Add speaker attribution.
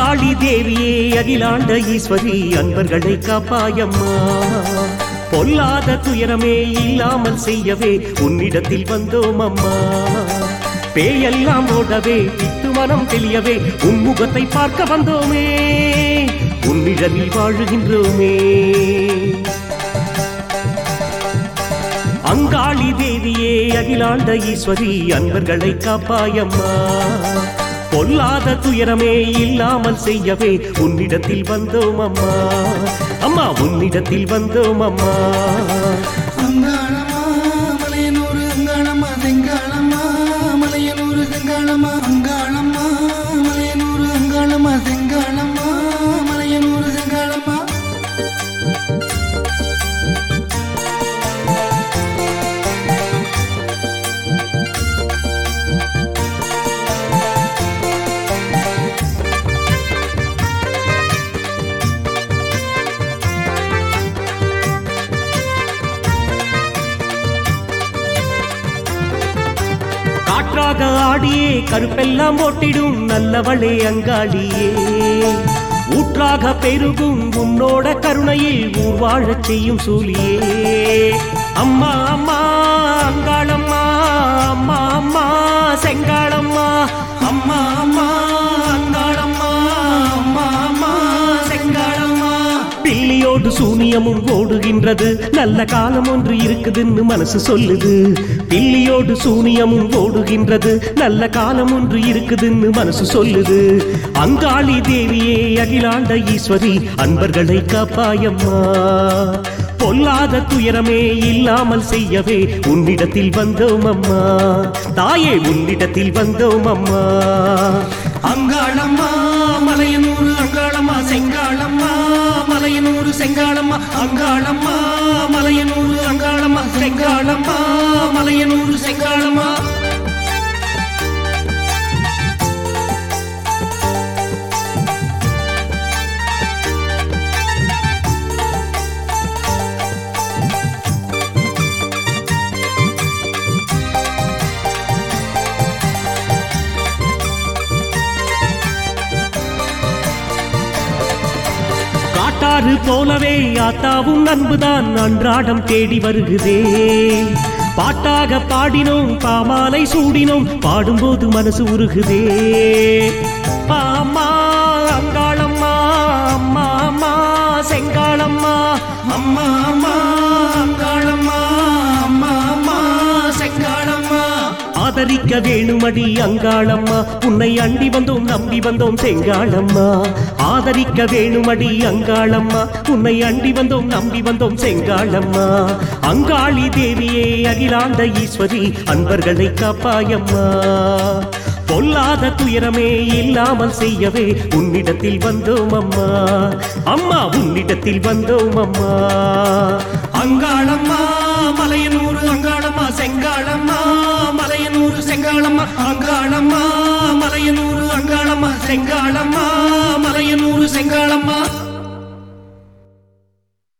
Speaker 1: அங்காளி தேவியே அகிலாண்ட ஈஸ்வரி அன்பர்களை காப்பாயம்மா பொல்லாத துயரமே இல்லாமல் செய்யவே உன்னிடத்தில் வந்தோம் அம்மா பேயெல்லாம் ஓடவே பித்து மனம் தெளியவே உன் முகத்தை பார்க்க வந்தோமே உன்னிழலில் வாழுகின்றோமே அங்காளி தேவியே அகிலாண்ட ஈஸ்வரி அன்பர்களை காப்பாயம்மா பொல்லாத துயரமே இல்லாமல் செய்யவே உன்னிடத்தில் வந்தோம் அம்மா அம்மா உன்னிடத்தில் வந்தோம் அம்மா
Speaker 2: அங்காளம்மா மலையனூர் அங்காளம்மா செங்காளம்மா மலையனூர் செங்காளம்மா அங்காளம்மா மலையனூர் அங்காளம்மா செங்காளம்மா மலையனூர் செங்காளம்மா
Speaker 1: காற்றாக ஆடியே கருப்பெல்லாம் ஓட்டிடும் நல்லவளே அங்காளியே ஊற்றாக பெருகும் உன்னோட கருணையில் ஊர் வாழச் செய்யும் சூலியே அம்மா அம்மா அங்காளம்மா அம்மா அம்மா செங்காளம்மா அம்மா அம்மா அங்காளம்மா அம்மா அம்மா செங்காளம்மா பில்லியோடு சூனியமும் ஓடுகின்றது நல்ல காலம் ஒன்று இருக்குதுன்னு மனசு சொல்லுது பில்லியோடு சூனியமும் ஓடுகின்றது நல்ல காலம் ஒன்று இருக்குதுன்னு மனசு சொல்லுது அங்காளி தேவியே அகிலாண்ட ஈஸ்வரி அன்பர்களை காப்பாயம்மா பொல்லாத துயரமே இல்லாமல் செய்யவே உன்னிடத்தில் வந்தோம் அம்மா தாயே உன்னிடத்தில் வந்தோம் அம்மா
Speaker 2: அங்காளம்மா மலையனூர் அங்காளம்மா செங்காளம்மா மலையனூர் செங்காளம்மா அங்காளம்மா மலையனூர் அங்காளம்மா செங்காளம்மா மலையனூர் செங்காளம்மா
Speaker 1: காட்டாறு போலவே ஆத்தாவும் அன்புதான் அன்றாடம் தேடி வருகுதே பாட்டாக பாடினோம் பாமாலை சூடினோம் பாடும்போது மனசு உருகுதே அம்மா அங்காளம்மா அம்மா அம்மா செங்காளம்மா
Speaker 2: அம்மா அம்மா அங்காளம்மா அம்மா அம்மா செங்காளம்மா
Speaker 1: ஆதரிக்க வேணுமடி அங்காளம்மா உன்னை அண்டி வந்தோம் நம்பி வந்தோம் செங்காளம்மா ஆதரிக்க வேணுமடி அங்காளம்மா உன்னை அண்டி வந்தோம் நம்பி வந்தோம் செங்காளம்மா அங்காளி தேவியே அகிலாண்ட ஈஸ்வரி அன்பர்களை காப்பாயம்மா பொல்லாத துயரமே இல்லாமல் செய்யவே உன்னிடத்தில் வந்தோம் அம்மா அம்மா உன்னிடத்தில் வந்தோம் அம்மா
Speaker 2: அங்காளம்மா மலையனூர் அங்காளம்மா செங்காளம்மா மலையனூர் செங்காளம்மா அங்காளம்மா மலையனூர் அங்காளம்மா செங்காளம்மா மலையனூர் செங்காளம்மா